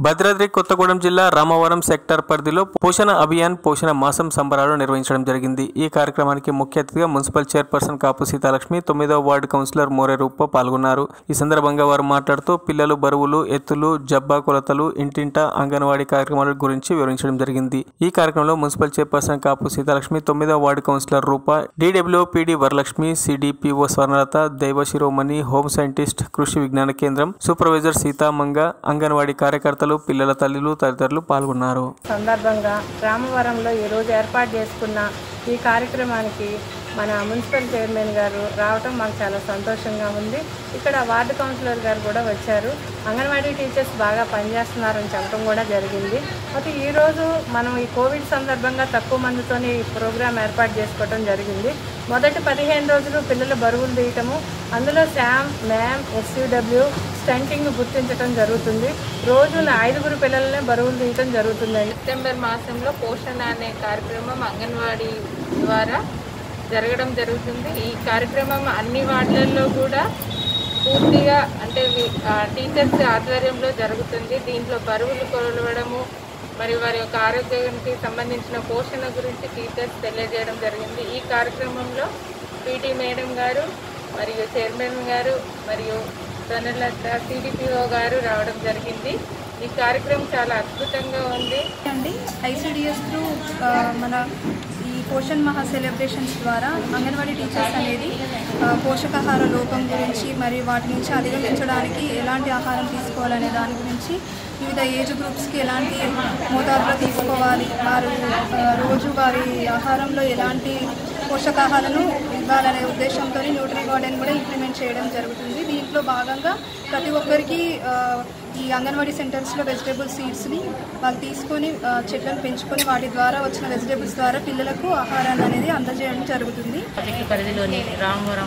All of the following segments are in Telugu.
భద్రాద్రి కొత్తగూడెం జిల్లా రామవరం సెక్టార్ పరిధిలో పోషణ అభియాన్ పోషణ మాసం సంబరాలు నిర్వహించడం జరిగింది ఈ కార్యక్రమానికి ముఖ్య అతిథిగా మున్సిపల్ చైర్పర్సన్ కాపు సీతాలక్ష్మి తొమ్మిదవ వార్డు కౌన్సిలర్ మోరే రూప పాల్గొన్నారు ఈ సందర్భంగా వారు మాట్లాడుతూ పిల్లలు బరువులు ఎత్తులు జబ్బా కొలతలు ఇంటింట అంగన్వాడీ కార్యక్రమాల గురించి వివరించడం జరిగింది ఈ కార్యక్రమంలో మున్సిపల్ చైర్పర్సన్ కాపు సీతాలక్ష్మి తొమ్మిదవ ward councillor Roopa DW PD Varalakshmi CDPO Swarnalatha దైవ శిరోమణి హోమ్ సైంటిస్ట్ కృషి విజ్ఞాన కేంద్రం సూపర్వైజర్ సీతామంగ అంగన్వాడీ కార్యకర్తలు పిల్లల తల్లులు తదితరులు పాల్గొన్నారు సందర్భంగా రామవరంలో ఈరోజు ఏర్పాటు చేసుకున్న ఈ కార్యక్రమానికి మన మున్సిపల్ చైర్మన్ గారు రావటం మాకు చాలా సంతోషంగా ఉంది ఇక్కడ వార్డు కౌన్సిలర్ గారు కూడా వచ్చారు అంగన్వాడీ టీచర్స్ బాగా పనిచేస్తున్నారని చెప్పడం కూడా జరిగింది అయితే ఈరోజు మనం ఈ కోవిడ్ సందర్భంగా తక్కువ మందితోని ఈ ప్రోగ్రాం ఏర్పాటు చేసుకోవడం జరిగింది మొదటి పదిహేను రోజులు పిల్లల బరువులు తీయటము అందులో శామ్ మ్యామ్ ఎస్యూడబ్ల్యూ స్టంటింగ్ గుర్తించడం జరుగుతుంది రోజున ఐదుగురు పిల్లలనే బరువులు తీయటం జరుగుతుంది సెప్టెంబర్ మాసంలో పోషణ అనే కార్యక్రమం అంగన్వాడీ ద్వారా జరగడం జరుగుతుంది ఈ కార్యక్రమం అన్ని వార్డులలో కూడా పూర్తిగా అంటే వి- ఆ, టీచర్స్ ఆధ్వర్యంలో జరుగుతుంది దీంట్లో బరువులు కొలవడము మరి వారి యొక్క ఆరోగ్యానికి సంబంధించిన పోషణ గురించి టీచర్స్ తెలియజేయడం జరిగింది ఈ కార్యక్రమంలో పీటీ మేడం గారు మరియు చైర్మన్ గారు మరియు సొనలత సిడిపిఓ గారు రావడం జరిగింది ఈ కార్యక్రమం చాలా అద్భుతంగా ఉంది అండి ఐసిడిఎస్ త్రూ ఆ, మన ఈ పోషణ్ మహా సెలబ్రేషన్స్ ద్వారా అంగన్వాడీ టీచర్స్ అనేది ఆ, పోషకాహార లోపం గురించి మరియు వాటి నుంచి అధిగమించడానికి ఎలాంటి ఆహారం తీసుకోవాలనే దాని గురించి వివిధ ఏజ్ గ్రూప్స్కి ఎలాంటి మోతాదులో తీసుకోవాలి వారు ఆ, రోజు వారి ఆహారంలో ఎలాంటి పోషకాహారాలను ఇవ్వాలనే ఉద్దేశంతో న్యూట్రీ గార్డెన్ కూడా ఇంప్లిమెంట్ చేయడం జరుగుతుంది దీంట్లో భాగంగా ప్రతి ఒక్కరికి ఆ, ఈ అంగన్వాడీ సెంటర్స్లో వెజిటేబుల్ సీడ్స్ని వాళ్ళు తీసుకొని ఆ, చెట్లను పెంచుకొని వాటి ద్వారా వచ్చిన వెజిటేబుల్స్ ద్వారా పిల్లలకు ఆహారాన్ని అనేది అందజేయడం జరుగుతుంది ప్రాజెక్టు పరిధిలోని రామవరం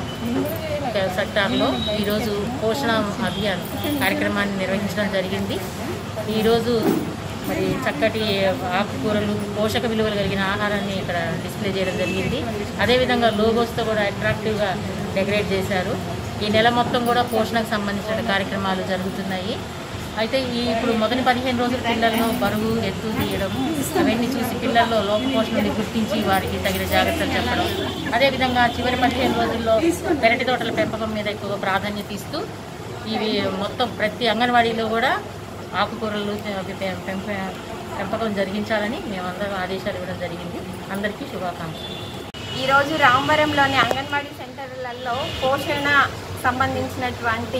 సెక్టార్లో ఈరోజు పోషణ అభియాన్ కార్యక్రమాన్ని నిర్వహించడం జరిగింది ఈరోజు మరి చక్కటి ఆకుకూరలు పోషక విలువలు కలిగిన ఆహారాన్ని ఇక్కడ డిస్ప్లే చేయడం జరిగింది అదేవిధంగా లోగోస్తో కూడా అట్రాక్టివ్గా డెకరేట్ చేశారు ఈ నెల మొత్తం కూడా పోషణకు సంబంధించిన కార్యక్రమాలు జరుగుతున్నాయి అయితే ఈ ఇప్పుడు మొదటి పదిహేను రోజులు పిల్లలను బరువు ఎత్తు తీయడం అవన్నీ చూసి పిల్లల్లో లోపపోషణని గుర్తించి వారికి తగిన జాగ్రత్తలు చెప్పడం అదేవిధంగా చివరి పదిహేను రోజుల్లో పెరటి తోటల పెంపకం మీద ఎక్కువ ప్రాధాన్యత ఇస్తూ ఇవి మొత్తం ప్రతి అంగన్వాడీలో కూడా ఆకుకూరలు అవి పెం- పెంప- పెంపకం జరిగించాలని మేమందరం ఆదేశాలు ఇవ్వడం జరిగింది అందరికీ శుభాకాంక్షలు ఈరోజు రామవరంలోని అంగన్వాడీ సెంటర్లలో పోషణ సంబంధించినటువంటి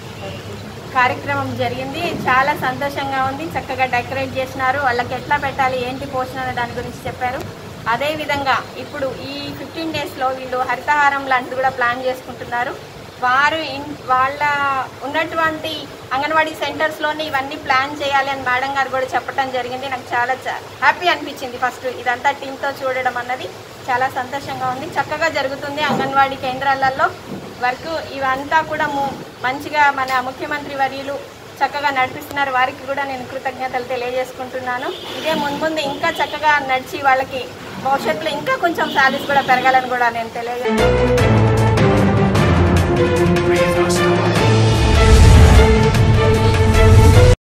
కార్యక్రమం జరిగింది చాలా సంతోషంగా ఉంది చక్కగా డెకరేట్ చేసినారు వాళ్ళకి ఎట్లా పెట్టాలి ఏంటి పోషణ అనే దాని గురించి చెప్పారు అదేవిధంగా ఇప్పుడు ఈ ఫిఫ్టీన్ డేస్లో వీళ్ళు హరితహారం లాంటిది కూడా ప్లాన్ చేసుకుంటున్నారు వారు ఇన్- వాళ్ళ ఉన్నటువంటి అంగన్వాడీ సెంటర్స్లోని ఇవన్నీ ప్లాన్ చేయాలి అని మేడం గారు కూడా చెప్పడం జరిగింది నాకు చాలా హ్యాపీ అనిపించింది ఫస్ట్ ఇదంతా టీంతో చూడడం అన్నది చాలా సంతోషంగా ఉంది చక్కగా జరుగుతుంది అంగన్వాడీ కేంద్రాలలో వర్క్ ఇవంతా కూడా ము- మంచిగా మన ముఖ్యమంత్రి వర్యులు చక్కగా నడిపిస్తున్నారు వారికి కూడా నేను కృతజ్ఞతలు తెలియజేసుకుంటున్నాను ఇదే ముందు ఇంకా చక్కగా నడిచి వాళ్ళకి భవిష్యత్తులో ఇంకా కొంచెం సాలీస్ కూడా పెరగాలని కూడా నేను తెలియజేస్తాను